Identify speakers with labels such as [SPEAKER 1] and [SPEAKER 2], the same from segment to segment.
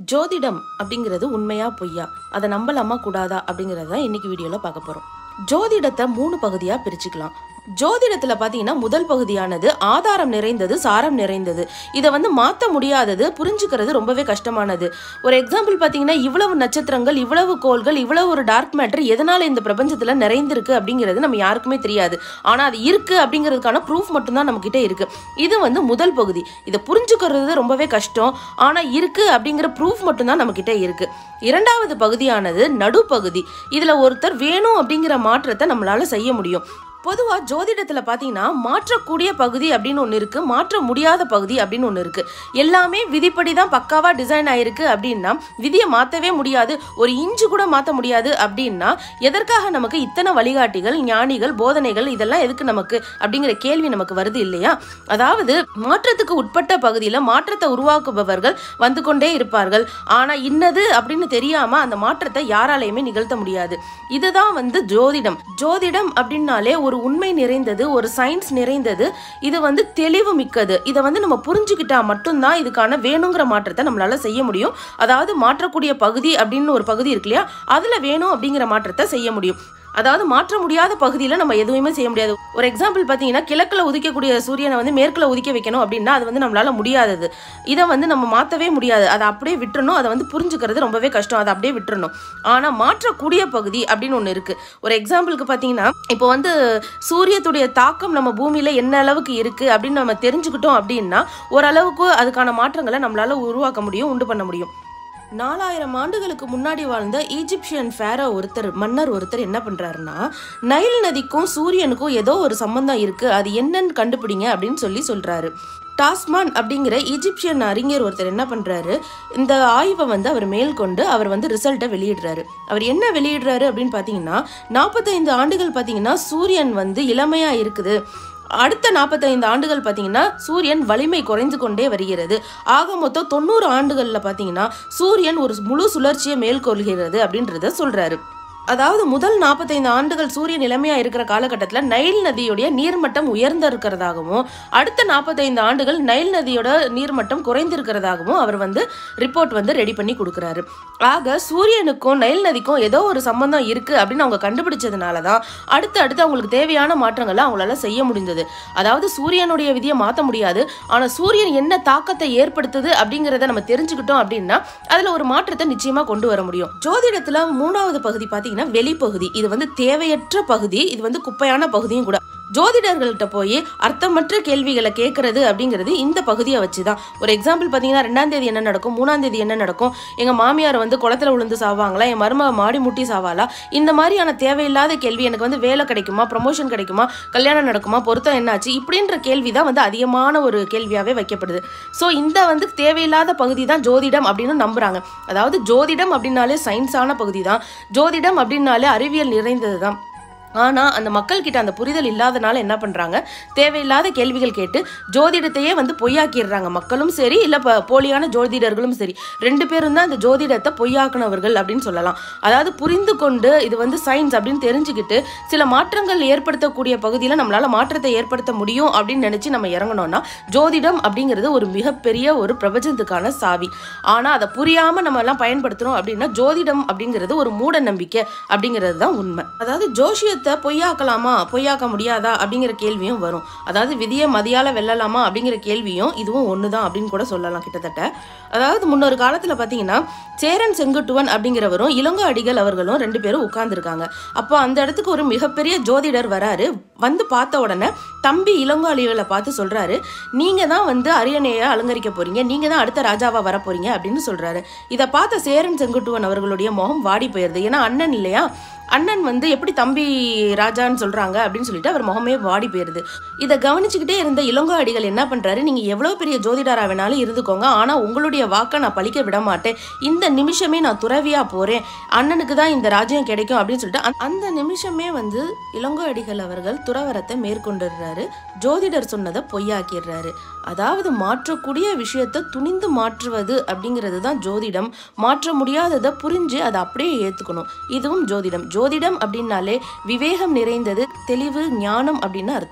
[SPEAKER 1] ஜோதிடம் அப்படிங்கிறது உண்மையா பொய்யா அதை நம்பலாமா கூடாதா அப்படிங்கிறத தான் இன்னைக்கு வீடியோல பார்க்க போறோம் ஜோதிடத்தை மூணு பகுதியா பிரிச்சுக்கலாம் ஜோதிடத்துல பாத்தீங்கன்னா முதல் பகுதியானது ஆதாரம் நிறைந்தது சாரம் நிறைந்தது இதை வந்து மாத்த முடியாதது புரிஞ்சுக்கிறது ரொம்பவே கஷ்டமானது ஒரு எக்ஸாம்பிள் பாத்தீங்கன்னா இவ்வளவு நட்சத்திரங்கள் இவ்வளவு கோள்கள் இவ்வளவு ஒரு டார்க் மேட்டர் எதனால இந்த பிரபஞ்சத்துல நிறைந்திருக்கு அப்படிங்கிறது நம்ம யாருக்குமே தெரியாது ஆனா அது இருக்கு அப்படிங்கிறதுக்கான ப்ரூஃப் மட்டும்தான் நம்ம கிட்ட இருக்கு இது வந்து முதல் பகுதி இதை புரிஞ்சுக்கிறது ரொம்பவே கஷ்டம் ஆனா இருக்கு அப்படிங்கிற ப்ரூஃப் மட்டும்தான் நம்ம கிட்ட இருக்கு இரண்டாவது பகுதியானது நடுப்பகுதி இதுல ஒருத்தர் வேணும் அப்படிங்கிற மாற்றத்தை நம்மளால செய்ய முடியும் பொதுவா ஜோதிடத்துல பாத்தீங்கன்னா மாற்றக்கூடிய பகுதி அப்படின்னு ஒன்று இருக்கு மாற்ற முடியாத பகுதி அப்படின்னு ஒன்று இருக்கு எல்லாமே விதிப்படி தான் பக்காவா டிசைன் ஆயிருக்கு அப்படின்னா விதியை மாத்தவே முடியாது ஒரு இன்ச்சு கூட மாத்த முடியாது அப்படின்னா எதற்காக நமக்கு இத்தனை வழிகாட்டிகள் ஞானிகள் போதனைகள் இதெல்லாம் எதுக்கு நமக்கு அப்படிங்கிற கேள்வி நமக்கு வருது இல்லையா அதாவது மாற்றத்துக்கு உட்பட்ட பகுதியில் மாற்றத்தை உருவாக்குபவர்கள் வந்து கொண்டே இருப்பார்கள் ஆனா இன்னது அப்படின்னு தெரியாம அந்த மாற்றத்தை யாராலையுமே நிகழ்த்த முடியாது இதுதான் வந்து ஜோதிடம் ஜோதிடம் அப்படின்னாலே ஒரு உண்மை நிறைந்தது ஒரு சயின்ஸ் நிறைந்தது இது வந்து தெளிவு மிக்கது இதை வந்து நம்ம புரிஞ்சுக்கிட்டா மட்டும்தான் இதுக்கான வேணுங்கிற மாற்றத்தை நம்மளால செய்ய முடியும் அதாவது மாற்றக்கூடிய பகுதி அப்படின்னு ஒரு பகுதி இருக்கு இல்லையா அதுல வேணும் அப்படிங்கிற மாற்றத்தை செய்ய முடியும் அதாவது மாற்ற முடியாத பகுதியில் நம்ம எதுவுமே செய்ய முடியாது ஒரு எக்ஸாம்பிள் பார்த்தீங்கன்னா கிழக்கில் உதிக்கக்கூடிய சூரியனை வந்து மேற்கில் உதிக்க வைக்கணும் அப்படின்னா அது வந்து நம்மளால முடியாதது இதை வந்து நம்ம மாற்றவே முடியாது அதை அப்படியே விட்டுறணும் அதை வந்து புரிஞ்சுக்கிறது ரொம்பவே கஷ்டம் அதை அப்படியே விட்டுறணும் ஆனால் மாற்றக்கூடிய பகுதி அப்படின்னு ஒன்று இருக்கு ஒரு எக்ஸாம்பிளுக்கு பார்த்தீங்கன்னா இப்போ வந்து சூரியத்துடைய தாக்கம் நம்ம பூமியில என்ன அளவுக்கு இருக்கு அப்படின்னு நம்ம தெரிஞ்சுக்கிட்டோம் அப்படின்னா ஓரளவுக்கு அதுக்கான மாற்றங்களை நம்மளால உருவாக்க முடியும் உண்டு பண்ண முடியும் நாலாயிரம் ஆண்டுகளுக்கு முன்னாடி வாழ்ந்த ஈஜிப்சியன் ஃபேரோ ஒருத்தர் மன்னர் ஒருத்தர் என்ன பண்றாருன்னா நைல் நதிக்கும் சூரியனுக்கும் ஏதோ ஒரு சம்பந்தம் இருக்கு அது என்னன்னு கண்டுபிடிங்க அப்படின்னு சொல்லி சொல்றாரு டாஸ்மான் அப்படிங்கிற ஈஜிப்சியன் அறிஞர் ஒருத்தர் என்ன பண்றாரு இந்த ஆய்வை வந்து அவர் மேற்கொண்டு அவர் வந்து ரிசல்ட்டை வெளியிடுறாரு அவர் என்ன வெளியிடுறாரு அப்படின்னு பார்த்தீங்கன்னா நாற்பத்தைந்து ஆண்டுகள் பார்த்தீங்கன்னா சூரியன் வந்து இளமையா இருக்குது அடுத்த நாற்பத்தைந்து ஆண்டுகள் பார்த்தீங்கன்னா சூரியன் வலிமை குறைந்து கொண்டே வருகிறது ஆக மொத்தம் தொண்ணூறு ஆண்டுகளில் பார்த்தீங்கன்னா சூரியன் ஒரு முழு சுழற்சியை மேற்கொள்கிறது அப்படின்றத சொல்றாரு அதாவது முதல் நாற்பத்தைந்து ஆண்டுகள் சூரிய நிலைமையா இருக்கிற காலகட்டத்தில் நைல் நதியுடைய நீர்மட்டம் உயர்ந்து இருக்கிறதாகவும் அடுத்த நாற்பத்தைந்து ஆண்டுகள் நைல் நதியோட நீர்மட்டம் குறைந்திருக்கிறதாகவும் அவர் வந்து ரிப்போர்ட் வந்து ரெடி பண்ணி கொடுக்குறாரு ஆக சூரியனுக்கும் நைல் நதிக்கும் ஏதோ ஒரு சம்பந்தம் இருக்கு அப்படின்னு அவங்க கண்டுபிடிச்சதுனால தான் அடுத்து அடுத்து அவங்களுக்கு தேவையான மாற்றங்களை அவங்களால செய்ய முடிந்தது அதாவது சூரியனுடைய விதியை மாற்ற முடியாது ஆனால் சூரியன் என்ன தாக்கத்தை ஏற்படுத்துது அப்படிங்கிறத நம்ம தெரிஞ்சுக்கிட்டோம் அப்படின்னா அதில் ஒரு மாற்றத்தை நிச்சயமா கொண்டு வர முடியும் ஜோதிடத்தில் மூணாவது பகுதி பார்த்தீங்கன்னா பார்த்தீங்கன்னா வெளிப்பகுதி இது வந்து தேவையற்ற பகுதி இது வந்து குப்பையான பகுதியும் கூட ஜோதிடர்கள்ட்ட போய் அர்த்தமற்ற கேள்விகளை கேட்கறது அப்படிங்கிறது இந்த பகுதியை வச்சு தான் ஒரு எக்ஸாம்பிள் பார்த்தீங்கன்னா ரெண்டாம் தேதி என்ன நடக்கும் மூணாம் தேதி என்ன நடக்கும் எங்கள் மாமியார் வந்து குளத்துல விழுந்து சாவாங்களா என் மருமக மாடி முட்டி சாவாளா இந்த மாதிரியான தேவையில்லாத கேள்வி எனக்கு வந்து வேலை கிடைக்குமா ப்ரமோஷன் கிடைக்குமா கல்யாணம் நடக்குமா பொருத்தம் என்னாச்சு இப்படின்ற கேள்வி தான் வந்து அதிகமான ஒரு கேள்வியாகவே வைக்கப்படுது ஸோ இந்த வந்து தேவையில்லாத பகுதி தான் ஜோதிடம் அப்படின்னு நம்புறாங்க அதாவது ஜோதிடம் அப்படின்னாலே சயின்ஸான பகுதி தான் ஜோதிடம் அப்படின்னாலே அறிவியல் நிறைந்தது தான் ஆனால் அந்த மக்கள்கிட்ட அந்த புரிதல் இல்லாதனால என்ன பண்ணுறாங்க தேவையில்லாத கேள்விகள் கேட்டு ஜோதிடத்தையே வந்து பொய்யாக்கிடுறாங்க மக்களும் சரி இல்லை இப்போ போலியான ஜோதிடர்களும் சரி ரெண்டு பேரும் தான் இந்த ஜோதிடத்தை பொய்யாக்குனவர்கள் அப்படின்னு சொல்லலாம் அதாவது புரிந்து கொண்டு இது வந்து சயின்ஸ் அப்படின்னு தெரிஞ்சுக்கிட்டு சில மாற்றங்கள் ஏற்படுத்தக்கூடிய பகுதியில் நம்மளால் மாற்றத்தை ஏற்படுத்த முடியும் அப்படின்னு நினச்சி நம்ம இறங்கணும்னா ஜோதிடம் அப்படிங்கிறது ஒரு மிகப்பெரிய ஒரு பிரபஞ்சத்துக்கான சாவி ஆனால் அதை புரியாமல் நம்ம எல்லாம் பயன்படுத்துகிறோம் அப்படின்னா ஜோதிடம் அப்படிங்கிறது ஒரு மூட நம்பிக்கை அப்படிங்கிறது தான் உண்மை அதாவது ஜோஷிய விஷயத்தை பொய்யாக்கலாமா பொய்யாக்க முடியாதா அப்படிங்கிற கேள்வியும் வரும் அதாவது விதியை மதியால வெல்லலாமா அப்படிங்கிற கேள்வியும் இதுவும் ஒன்று தான் அப்படின்னு கூட சொல்லலாம் கிட்டத்தட்ட அதாவது முன்னொரு காலத்தில் பார்த்தீங்கன்னா சேரன் செங்குட்டுவன் அப்படிங்கிறவரும் இளங்கோ அடிகள் அவர்களும் ரெண்டு பேரும் உட்கார்ந்துருக்காங்க அப்போ அந்த இடத்துக்கு ஒரு மிகப்பெரிய ஜோதிடர் வராரு வந்து பார்த்த உடனே தம்பி இளங்கோ அடிகளை பார்த்து சொல்றாரு நீங்க தான் வந்து அரியணையை அலங்கரிக்க போறீங்க நீங்க தான் அடுத்த ராஜாவா வர போறீங்க அப்படின்னு சொல்றாரு இதை பார்த்த சேரன் செங்குட்டுவன் அவர்களுடைய முகம் வாடி போயிருது ஏன்னா அண்ணன் இல்லையா அண்ணன் வந்து எப்படி தம்பி ராஜான்னு சொல்றாங்க அப்படின்னு சொல்லிட்டு அவர் முகமே வாடி போயிருது இதை கவனிச்சுக்கிட்டே இருந்த இளங்கோ அடிகள் என்ன பண்றாரு நீங்க எவ்வளவு பெரிய ஜோதிடரா வேணாலும் இருந்துக்கோங்க ஆனா உங்களுடைய வாக்கை நான் பழிக்க விட மாட்டேன் இந்த நிமிஷமே நான் துறவியா போறேன் அண்ணனுக்கு தான் இந்த ராஜ்யம் கிடைக்கும் அப்படின்னு சொல்லிட்டு அந்த- அந்த நிமிஷமே வந்து இளங்கோ அடிகள் அவர்கள் துறவரத்தை மேற்கொண்டுடுறாரு ஜோதிடர் சொன்னதை பொய்யாக்கிடுறாரு அதாவது மாற்றக்கூடிய விஷயத்தை துணிந்து மாற்றுவது அப்படிங்கிறது தான் ஜோதிடம் மாற்ற முடியாததை புரிஞ்சு அதை அப்படியே ஏத்துக்கணும் இதுவும் ஜோதிடம் ஜோதிடம் அப்படின்னாலே விவேகம் நிறைந்தது தெளிவு ஞானம் அப்படின்னு அர்த்தம்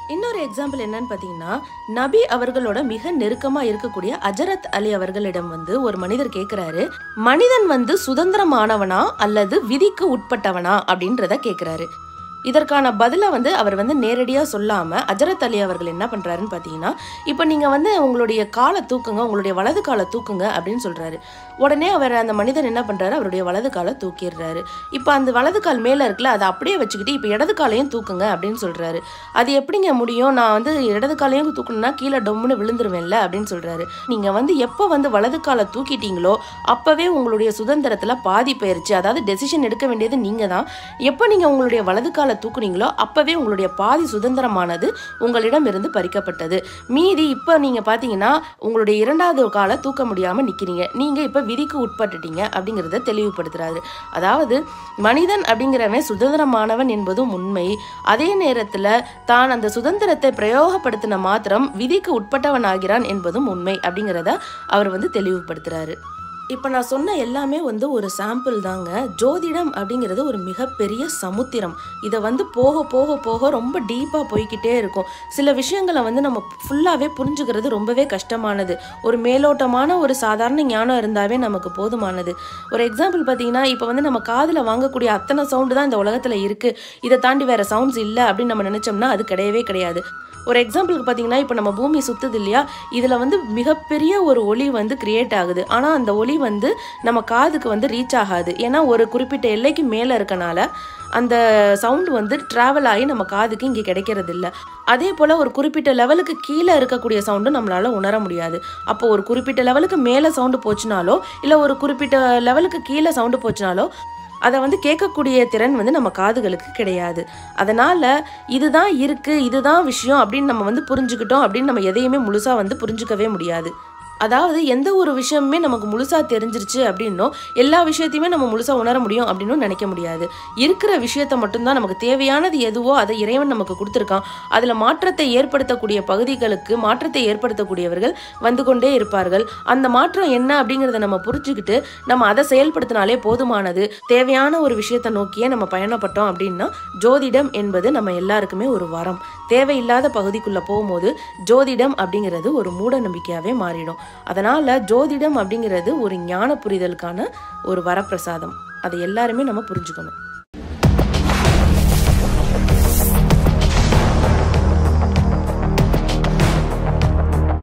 [SPEAKER 1] இன்னொரு எக்ஸாம்பிள் என்னன்னு பார்த்தீங்கன்னா நபி அவர்களோட மிக நெருக்கமாக இருக்கக்கூடிய அஜரத் அலி அவர்களிடம் வந்து ஒரு மனிதர் கேட்குறாரு மனிதன் வந்து சுதந்திரமானவனா அல்லது விதிக்கு உட்பட்டவனா அப்படின்றத கேட்குறாரு இதற்கான பதிலை வந்து அவர் வந்து நேரடியாக சொல்லாமல் அஜரத் அலி அவர்கள் என்ன பண்ணுறாருன்னு பார்த்தீங்கன்னா இப்போ நீங்கள் வந்து உங்களுடைய காலை தூக்குங்க உங்களுடைய வலது காலை தூக்குங்க அப்படின்னு சொல்கிறாரு உடனே அவர் அந்த மனிதன் என்ன பண்ணுறாரு அவருடைய வலது காலை தூக்கிடுறாரு இப்போ அந்த வலது கால் மேலே இருக்குல்ல அதை அப்படியே வச்சுக்கிட்டு இப்போ இடது காலையும் தூக்குங்க அப்படின்னு சொல்கிறாரு அது எப்படிங்க முடியும் நான் வந்து இடது காலையும் தூக்கணும்னா கீழே டொம்முன்னு விழுந்துருவேன்ல அப்படின்னு சொல்கிறாரு நீங்கள் வந்து எப்போ வந்து வலது காலை தூக்கிட்டீங்களோ அப்போவே உங்களுடைய சுதந்திரத்தில் பாதி போயிருச்சு அதாவது டெசிஷன் எடுக்க வேண்டியது நீங்கள் தான் எப்போ நீங்கள் உங்களுடைய வலது காலை தூக்குனீங்களோ அப்போவே உங்களுடைய பாதி சுதந்திரமானது உங்களிடம் இருந்து பறிக்கப்பட்டது மீதி இப்போ நீங்கள் பார்த்தீங்கன்னா உங்களுடைய இரண்டாவது காலை தூக்க முடியாமல் நிற்கிறீங்க நீங்கள் இப்போ விதிக்கு உட்பட்டுட்டீங்க அப்படிங்கிறத தெளிவுபடுத்துறாரு அதாவது மனிதன் அப்படிங்கிறவன் சுதந்திரமானவன் என்பதும் உண்மை அதே நேரத்தில் தான் அந்த சுதந்திரத்தை பிரயோகப்படுத்தின மாத்திரம் விதிக்கு உட்பட்டவன் ஆகிறான் என்பதும் உண்மை அப்படிங்கிறத அவர் வந்து தெளிவுபடுத்துறாரு இப்போ நான் சொன்ன எல்லாமே வந்து ஒரு சாம்பிள் தாங்க ஜோதிடம் அப்படிங்கிறது ஒரு மிகப்பெரிய சமுத்திரம் இதை வந்து போக போக போக ரொம்ப டீப்பாக போய்க்கிட்டே இருக்கும் சில விஷயங்களை வந்து நம்ம ஃபுல்லாகவே புரிஞ்சுக்கிறது ரொம்பவே கஷ்டமானது ஒரு மேலோட்டமான ஒரு சாதாரண ஞானம் இருந்தாவே நமக்கு போதுமானது ஒரு எக்ஸாம்பிள் பார்த்தீங்கன்னா இப்போ வந்து நம்ம காதில் வாங்கக்கூடிய அத்தனை சவுண்டு தான் இந்த உலகத்தில் இருக்குது இதை தாண்டி வேறு சவுண்ட்ஸ் இல்லை அப்படின்னு நம்ம நினச்சோம்னா அது கிடையவே கிடையாது ஒரு எக்ஸாம்பிளுக்கு பார்த்தீங்கன்னா இப்போ நம்ம பூமி சுத்துது இல்லையா இதில் வந்து மிகப்பெரிய ஒரு ஒளி வந்து கிரியேட் ஆகுது ஆனால் அந்த ஒளி வந்து நம்ம காதுக்கு வந்து ரீச் ஆகாது ஏன்னா ஒரு குறிப்பிட்ட எல்லைக்கு மேலே இருக்கனால அந்த சவுண்ட் வந்து ட்ராவல் ஆகி நம்ம காதுக்கு இங்கே கிடைக்கிறது இல்லை அதே போல் ஒரு குறிப்பிட்ட லெவலுக்கு கீழே இருக்கக்கூடிய சவுண்டும் நம்மளால் உணர முடியாது அப்போ ஒரு குறிப்பிட்ட லெவலுக்கு மேலே சவுண்டு போச்சுனாலோ இல்லை ஒரு குறிப்பிட்ட லெவலுக்கு கீழே சவுண்டு போச்சுனாலோ அதை வந்து கேட்கக்கூடிய திறன் வந்து நம்ம காதுகளுக்கு கிடையாது அதனால் இதுதான் இருக்குது இதுதான் விஷயம் அப்படின்னு நம்ம வந்து புரிஞ்சுக்கிட்டோம் அப்படின்னு நம்ம எதையுமே முழுசாக வந்து புரிஞ்சுக்கவே முடியாது அதாவது எந்த ஒரு விஷயமுமே நமக்கு முழுசாக தெரிஞ்சிருச்சு அப்படின்னோ எல்லா விஷயத்தையுமே நம்ம முழுசாக உணர முடியும் அப்படின்னும் நினைக்க முடியாது இருக்கிற விஷயத்த மட்டும்தான் நமக்கு தேவையானது எதுவோ அதை இறைவன் நமக்கு கொடுத்துருக்கான் அதில் மாற்றத்தை ஏற்படுத்தக்கூடிய பகுதிகளுக்கு மாற்றத்தை ஏற்படுத்தக்கூடியவர்கள் வந்து கொண்டே இருப்பார்கள் அந்த மாற்றம் என்ன அப்படிங்கிறத நம்ம புரிஞ்சுக்கிட்டு நம்ம அதை செயல்படுத்தினாலே போதுமானது தேவையான ஒரு விஷயத்தை நோக்கியே நம்ம பயணப்பட்டோம் அப்படின்னா ஜோதிடம் என்பது நம்ம எல்லாருக்குமே ஒரு வரம் தேவையில்லாத பகுதிக்குள்ளே போகும்போது ஜோதிடம் அப்படிங்கிறது ஒரு மூட நம்பிக்கையாகவே மாறிடும் அதனால் ஜோதிடம் அப்படிங்கிறது ஒரு ஞான புரிதலுக்கான ஒரு வரப்பிரசாதம் அதை எல்லாருமே நம்ம புரிஞ்சுக்கணும்